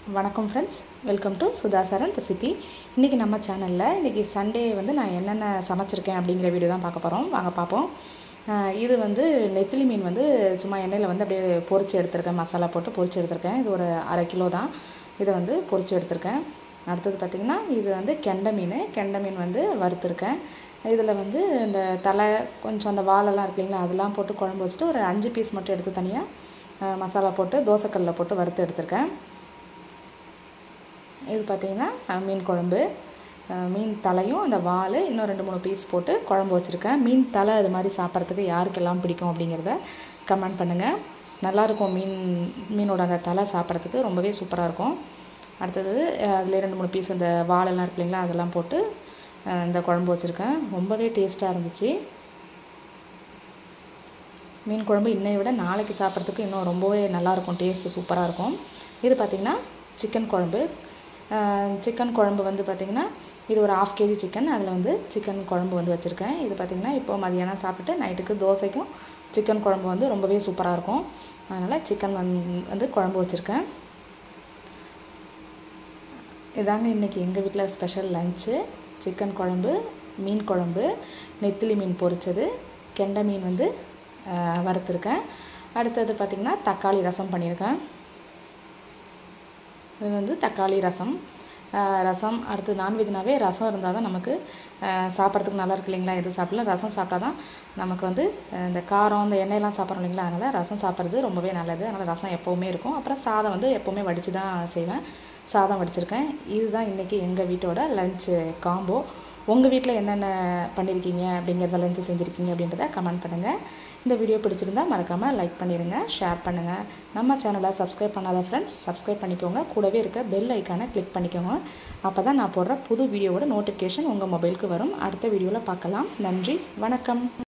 வணக்கம் friends welcome to Sudhasaran recipe இன்றைக்கி நம்ம சேனலில் இன்றைக்கி சண்டே வந்து நான் என்னென்ன சமைச்சிருக்கேன் அப்படிங்கிற வீடியோ தான் பார்க்க போகிறோம் வாங்க பார்ப்போம் ஆஹ் இது வந்து நெத்திலி மீன் வந்து சும்மா எண்ணெயில் வந்து அப்படியே பொரிச்சு எடுத்திருக்கேன் மசாலா போட்டு பொரிச்சு எடுத்திருக்கேன் இது ஒரு அரை கிலோ தான் இதை வந்து பொரிச்சு எடுத்திருக்கேன் அடுத்தது பார்த்திங்கன்னா இது வந்து கெண்டை மீன் கெண்டை மீன் வந்து வறுத்துருக்கேன் இதில் வந்து இந்த தலை கொஞ்சம் அந்த வாலெல்லாம் இருக்கு இல்லைங்களா அதெல்லாம் போட்டு குழம்பு வச்சுட்டு ஒரு அஞ்சு பீஸ் மட்டும் எடுத்து தனியாக மசாலா போட்டு தோசைக்கல்லில் போட்டு வறுத்து எடுத்திருக்கேன் இது பார்த்திங்கன்னா அஹ், மீன் குழம்பு அஹ், மீன் தலையும் அந்த வால் இன்னும் ரெண்டு மூணு பீஸ் போட்டு குழம்பு வச்சுருக்கேன் மீன் தலை அது மாதிரி சாப்பிட்றதுக்கு யாருக்கெல்லாம் பிடிக்கும் அப்படிங்கிறத கமெண்ட் பண்ணுங்கள் நல்லாயிருக்கும் மீன் மீனோட அந்த தலை சாப்பிட்றதுக்கு ரொம்பவே சூப்பராக இருக்கும் அடுத்தது அதில் ரெண்டு மூணு பீஸ் அந்த வாலெல்லாம் இருக்கு இல்லைங்களா அதெல்லாம் போட்டு அஹ், இந்த குழம்பு வச்சுருக்கேன் ரொம்பவே டேஸ்ட்டாக இருந்துச்சு மீன் குழம்பு இன்னை விட நாளைக்கு சாப்பிட்றதுக்கு இன்னும் ரொம்பவே நல்லாயிருக்கும் டேஸ்ட்டு சூப்பராக இருக்கும் இது பார்த்திங்கன்னா சிக்கன் குழம்பு சிக்கன் குழம்பு வந்து பார்த்திங்கன்னா இது ஒரு ஆஃப் கேஜி சிக்கன் அதில் வந்து சிக்கன் குழம்பு வந்து வச்சுருக்கேன் இது பார்த்திங்கன்னா இப்போ மதியானம் சாப்பிட்டு நைட்டுக்கு தோசைக்கும் சிக்கன் குழம்பு வந்து ரொம்பவே சூப்பராக இருக்கும் அதனால் சிக்கன் வந் வந்து குழம்பு வச்சுருக்கேன் இதாங்க இன்றைக்கி எங்கள் வீட்டில் ஸ்பெஷல் லஞ்சு சிக்கன் குழம்பு மீன் குழம்பு நெத்திலி மீன் பொரிச்சது கெண்டை மீன் வந்து அஹ், வறுத்துருக்கேன் அடுத்தது பார்த்திங்கன்னா தக்காளி ரசம் பண்ணியிருக்கேன் இது வந்து தக்காளி ரசம் அஹ், ரசம் அடுத்து நான்வெஜ்னாவே ரசம் இருந்தால் தான் நமக்கு அஹ், சாப்பிட்றதுக்கு நல்லா இருக்கு இல்லைங்களா எது சாப்பிடலாம் ரசம் சாப்பிட்டா தான் நமக்கு வந்து அஹ், இந்த காரம் இந்த எண்ணெயெல்லாம் சாப்பிட்றோம் இல்லைங்களா அதனால் ரசம் சாப்பிட்றது ரொம்பவே நல்லது அதனால் ரசம் எப்போவுமே இருக்கும் அப்புறம் சாதம் வந்து எப்போவுமே வடித்து தான் செய்வேன் சாதம் வடிச்சிருக்கேன் இதுதான் இன்றைக்கி எங்கள் வீட்டோட லஞ்சு காம்போ உங்கள் வீட்டில் என்னென்ன பண்ணியிருக்கீங்க அப்படிங்கிறத லஞ்சு செஞ்சுருக்கீங்க அப்படின்றத கமெண்ட் பண்ணுங்கள் இந்த வீடியோ பிடிச்சிருந்தா மறக்காமல் லைக் பண்ணிடுங்க ஷேர் பண்ணுங்கள் நம்ம சேனலை சப்ஸ்கிரைப் பண்ணாத ஃப்ரெண்ட்ஸ் சப்ஸ்கிரைப் பண்ணிக்கோங்க கூடவே இருக்க பெல் ஐக்கானை கிளிக் பண்ணிக்கோங்க அப்போ தான் நான் போடுற புது வீடியோவோட நோட்டிஃபிகேஷன் உங்கள் மொபைலுக்கு வரும் அடுத்த வீடியோவில் பார்க்கலாம் நன்றி வணக்கம்